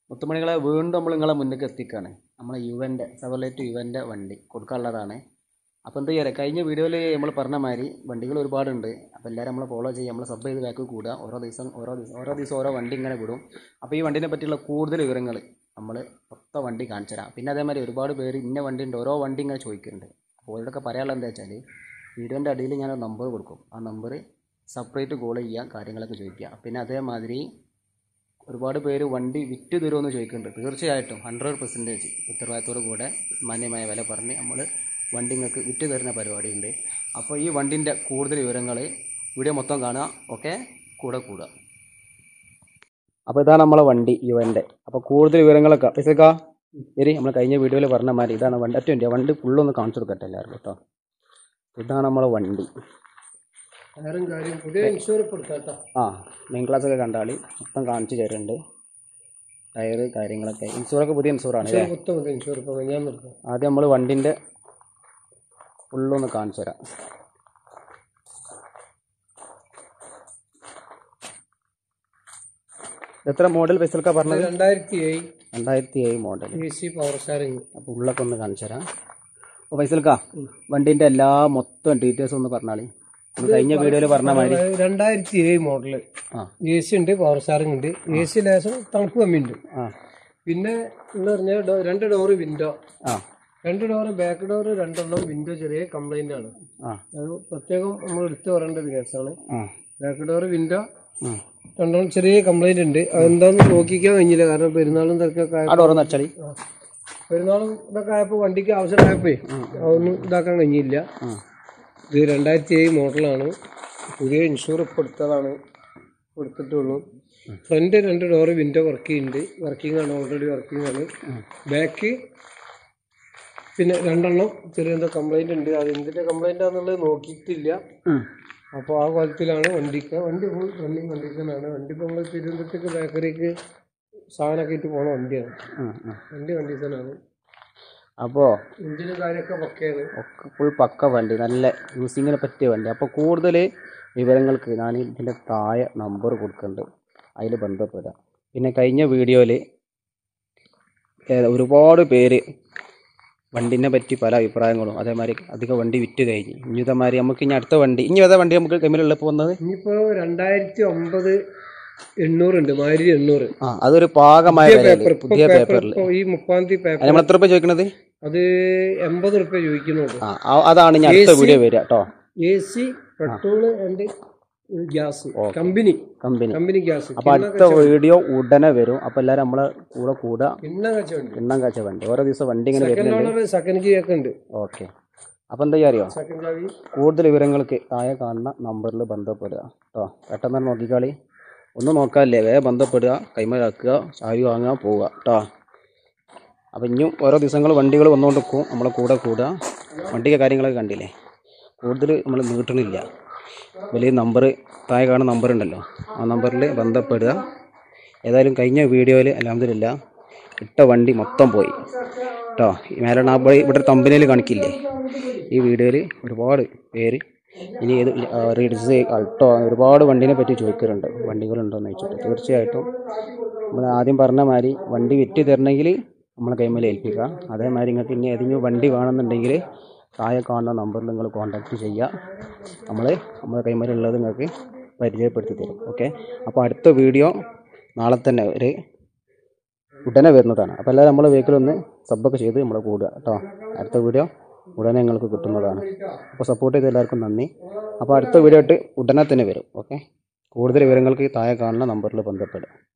മുത്തുമണികളെ വീണ്ടും നമ്മൾ നിങ്ങളെ മുന്നിലേക്ക് എത്തിക്കുകയാണ് നമ്മളെ യുവൻ്റെ സെവർലേറ്റ് യുവൻ്റെ വണ്ടി കൊടുക്കാനുള്ളതാണ് അപ്പോൾ എന്ത് ചെയ്യാം കഴിഞ്ഞ വീഡിയോയിൽ നമ്മൾ പറഞ്ഞ മാതിരി വണ്ടികൾ ഒരുപാടുണ്ട് അപ്പോൾ എല്ലാവരും നമ്മൾ ഫോളോ ചെയ്യുക നമ്മൾ സബ് ചെയ്ത് ബാക്ക് കൂടുക ഓരോ ദിവസം ഓരോ ദിവസം ഓരോ ദിവസം ഓരോ വണ്ടി ഇങ്ങനെ വിടും അപ്പോൾ ഈ വണ്ടിനെ പറ്റിയുള്ള കൂടുതൽ വിവരങ്ങൾ നമ്മൾ മൊത്തം വണ്ടി കാണിച്ചു തരാം പിന്നെ അതേമാതിരി ഒരുപാട് പേര് ഇന്ന വണ്ടി ഉണ്ട് ഓരോ വണ്ടി ഇങ്ങനെ ചോദിക്കുന്നുണ്ട് അപ്പോൾ അവരോടൊക്കെ പറയാനുള്ളത് എന്താ വെച്ചാൽ വീഡിയോൻ്റെ അടിയിൽ ഞാൻ നമ്പർ കൊടുക്കും ആ നമ്പർ സെപ്പറേറ്റ് കോൾ ചെയ്യുക കാര്യങ്ങളൊക്കെ ചോദിക്കുക പിന്നെ അതേമാതിരി ഒരുപാട് പേര് വണ്ടി വിറ്റ് തരുമെന്ന് ചോദിക്കുന്നുണ്ട് തീർച്ചയായിട്ടും ഹൺഡ്രഡ് പെർസെൻറ്റേജ് ഉത്തരവാദിത്തോടു കൂടെ മാന്യമായ വില പറഞ്ഞ് നമ്മൾ വണ്ടി നിങ്ങൾക്ക് വിറ്റ് തരുന്ന പരിപാടിയുണ്ട് അപ്പോൾ ഈ വണ്ടിൻ്റെ കൂടുതൽ വിവരങ്ങൾ വീഡിയോ മൊത്തം കാണുക ഓക്കെ കൂടെ കൂടുക അപ്പോൾ ഇതാണ് നമ്മളെ വണ്ടി യുവൻ്റെ അപ്പോൾ കൂടുതൽ വിവരങ്ങളൊക്കെ പൈസക്കാ ശരി നമ്മൾ കഴിഞ്ഞ വീഡിയോയിൽ പറഞ്ഞ മാതിരി ഇതാണ് വണ്ടി ഒറ്റ വണ്ടി വണ്ടി ഫുള്ളൊന്ന് കാണിച്ചു കൊടുക്കട്ടെ എല്ലാവർക്കും കേട്ടോ ഇതാണ് നമ്മളെ വണ്ടി ടയറും കാര്യം പുതിയ ഇൻഷുർ കൊടുത്താട്ടാ ആ മെയിൻ ക്ലാസ് ഒക്കെ കണ്ടാളി മൊത്തം കാണിച്ചു തരുന്നുണ്ട് ടയറ് കാര്യങ്ങളൊക്കെ ഇൻഷൂറൊക്കെ പുതിയ ഇൻഷൂറാണ് അല്ലേ മൊത്തം മതി ഇൻഷുർ ഇപ്പൊ ഞാൻ നിർത്താം ആദ്യം നമ്മൾ വണ്ടിൻ്റെ ഫുള്ളൊന്ന് കാണിച്ചു തരാം എത്ര മോഡൽ പൈസൽക്കാ പറഞ്ഞത് രണ്ടായിരത്തി ഏഴ് രണ്ടായിരത്തി ഏഴ് model A C power steering അപ്പോൾ ഉള്ളൊക്കെ ഒന്ന് കാണിച്ചു തരാം അപ്പോൾ പൈസൽക്കാ വണ്ടീൻ്റെ എല്ലാ മൊത്തം ഡീറ്റെയിൽസ് ഒന്ന് പറഞ്ഞാളി നമ്മൾ കഴിഞ്ഞ വീഡിയോയിൽ പറഞ്ഞ മാതിരി രണ്ടായിരത്തി ഏഴ് മോഡല് ആ എ സി ഉണ്ട് പവർ സ്റ്റാറിങ് ഉണ്ട് എ സി ലേശം തണുപ്പ് കമ്മിയുണ്ട് ആ പിന്നെ എന്ന് പറഞ്ഞാൽ ഡോ- രണ്ട് ഡോറ് വിൻഡോ ആ രണ്ട് ഡോറ് ബാക്ക് ഡോറ് രണ്ടെണ്ണം വിൻഡോ ചെറിയ കംപ്ലൈന്റ് ആണ് ആ അത് പ്രത്യേകം നമ്മൾ എടുത്തു പറയേണ്ട ഒരു കേസാണ് ആ ബാക്ക് ഡോറ് വിൻഡോ ആ രണ്ടെണ്ണം ചെറിയ കംപ്ലൈന്റ് ഉണ്ട് അതെന്താന്ന് നോക്കിക്കാൻ കഴിഞ്ഞില്ല കാരണം പെരുന്നാളും തിരക്കൊക്കെ ആ ഡോറൊന്ന് അച്ചടി ആ. പെരുന്നാളും ഇതൊക്കെ ആയപ്പോൾ വണ്ടിക്ക് ആവശ്യമായപ്പോ അതൊന്നും ഇതാക്കാൻ കഴിഞ്ഞില്ല ആ ഇത് രണ്ടായിരത്തി ഏഴ് മോഡലാണ് പുതിയ ഇൻഷൂർ ഇപ്പോൾ എടുത്തതാണ് കൊടുത്തിട്ടുള്ളൂ ഫ്രണ്ട് രണ്ട് ഡോറ് വിൻഡോ വർക്ക് ചെയ്യുന്നുണ്ട് വർക്കിംഗ് ആണ് ഓൾറെഡി വർക്കിംഗ് ആണ് ബാക്ക് പിന്നെ രണ്ടെണ്ണം ചെറിയ എന്തോ കംപ്ലൈന്റ് ഉണ്ട് അത് എന്തിന്റെ കംപ്ലൈന്റ് ആണെന്നുള്ളത് നോക്കിയിട്ടില്ല ഉം. അപ്പോൾ ആ കോലത്തിലാണ് വണ്ടിക്ക് വണ്ടി ഫുൾ റണ്ണിങ് കണ്ടീഷനാണ് വണ്ടി ഇപ്പോൾ നമ്മൾ തിരുവനന്തപുരത്തേക്ക് ബേക്കറിക്ക് സാധനമൊക്കെ ഇട്ട് പോണ വണ്ടിയാണ് ഉം, ഉം. വണ്ടി കണ്ടീഷനാണ് അപ്പോൾ എഞ്ചിനും കാര്യമൊക്കെ പക്കയാണ് ഒക്കെ ഫുൾ പക്ക വണ്ടി നല്ല യൂസിങ്ങിനെ പറ്റിയ വണ്ടി അപ്പോൾ കൂടുതൽ വിവരങ്ങൾക്ക് ഞാൻ ഇതിൻ്റെ താഴെ നമ്പർ കൊടുക്കുന്നുണ്ട് അതിൽ ബന്ധപ്പെടാം പിന്നെ കഴിഞ്ഞ വീഡിയോയിൽ ഒരുപാട് പേര് വണ്ടിനെ പറ്റി പല അഭിപ്രായങ്ങളും അതേമാതിരി അധികം വണ്ടി വിറ്റ് കഴിഞ്ഞ് ഇനി ഇതേമാതിരി നമുക്ക് ഇനി അടുത്ത വണ്ടി ഇനി ഏതാ വണ്ടി നമുക്ക് കമ്മിലുള്ള പോകുന്നത് ഇനിയിപ്പോ രണ്ടായിരത്തി ഒമ്പത് എണ്ണൂറുണ്ട് മാരുതി എണ്ണൂറ് ആ അതൊരു പാകമായ വിലയിൽ പേപ്പർ ഇപ്പൊ പുതിയ പേപ്പർ പേപ്പറിൽ ഇപ്പൊ ഈ മുപ്പാം തീയതി പേപ്പർ നമ്മൾ എത്ര രൂപ ചോദിക്കണത് അത് എൺപത് റുപ്യ ചോദിക്കുന്നുണ്ട് ആ ആ, അതാണ് ഇനി അടുത്ത വീഡിയോ വരിക കേട്ടോ A C petrol and gas company company company gas അപ്പോൾ അടുത്ത വീഡിയോ ഉടനെ വരും അപ്പോൾ എല്ലാവരും നമ്മളെ കൂടെ കൂടുക എണ്ണ കച്ചവടം എണ്ണം കാഴ്ച വണ്ടി ഓരോ ദിവസം വണ്ടി ഇങ്ങനെ സെക്കൻഡ് വരുന്നുണ്ട് ഓണർ സെക്കൻഡ് കീ ഒക്കെ ഉണ്ട് ഓക്കെ അപ്പോൾ എന്താ ചെയ്യുക അറിയോ സെക്കൻഡ് ചാവി കൂടുതൽ വിവരങ്ങൾക്ക് താഴെ കാണുന്ന നമ്പറിൽ ബന്ധപ്പെടുക കേട്ടോ പെട്ടെന്ന് തന്നെ നോക്കിക്കാളി ഒന്നും നോക്കാല്ലേ വേഗം ബന്ധപ്പെടുക കൈമലാക്കുക ചാവി വാങ്ങുക പോവുക കേട്ടോ അപ്പോൾ ഇനിയും ഓരോ ദിവസങ്ങൾ വണ്ടികൾ വന്നുകൊണ്ട് നിൽക്കും നമ്മളെ കൂടെ കൂടുക വണ്ടിയുടെ കാര്യങ്ങളൊക്കെ കണ്ടില്ലേ കൂടുതൽ നമ്മൾ നീട്ടണില്ല വലിയ നമ്പർ താഴെ കാണുന്ന നമ്പർ ഉണ്ടല്ലോ ആ നമ്പറിൽ ബന്ധപ്പെടുക ഏതായാലും കഴിഞ്ഞ വീഡിയോയിൽ അലഹമില്ല ഇട്ട വണ്ടി മൊത്തം പോയി കേട്ടോ ഈ മേലാണ് ആ ബോയ് ഇവിടെ തമ്പനിയിൽ കാണിക്കില്ലേ ഈ വീഡിയോയിൽ ഒരുപാട് പേര് ഇനി ഏത് റീഡ്സ് അൾട്ടോ ഒരുപാട് വണ്ടീനെ പറ്റി ചോദിക്കാറുണ്ട് വണ്ടികളുണ്ടോയെന്ന് ചോദിച്ചിട്ട് തീർച്ചയായിട്ടും നമ്മൾ ആദ്യം പറഞ്ഞ മാതിരി വണ്ടി വിറ്റ് തരണമെങ്കിൽ നമ്മളെ കൈമേൽ ഏൽപ്പിക്കുക അതേമാതിരി നിങ്ങൾക്ക് ഇനി ഏതെങ്കിലും വണ്ടി വേണമെന്നുണ്ടെങ്കിൽ താഴെ കാണുന്ന നമ്പറിൽ നിങ്ങൾ കോൺടാക്റ്റ് ചെയ്യുക നമ്മൾ നമ്മുടെ കൈമേലുള്ളത് നിങ്ങൾക്ക് പരിചയപ്പെടുത്തി തരും ഓക്കെ അപ്പോൾ അടുത്ത വീഡിയോ നാളെ തന്നെ ഒരു ഉടനെ വരുന്നതാണ് അപ്പോൾ എല്ലാവരും നമ്മളെ വെഹിക്കിൾ ഒന്ന് സബ്ബൊക്കെ ചെയ്ത് നമ്മളെ കൂടുക കേട്ടോ അടുത്ത വീഡിയോ ഉടനെ നിങ്ങൾക്ക് കിട്ടുന്നതാണ് അപ്പോൾ സപ്പോർട്ട് ചെയ്ത എല്ലാവർക്കും നന്ദി അപ്പോൾ അടുത്ത വീഡിയോ ആയിട്ട് ഉടനെ തന്നെ വരും ഓക്കെ കൂടുതൽ വിവരങ്ങൾക്ക് താഴെ കാണുന്ന നമ്പറിൽ ബന്ധപ്പെടുക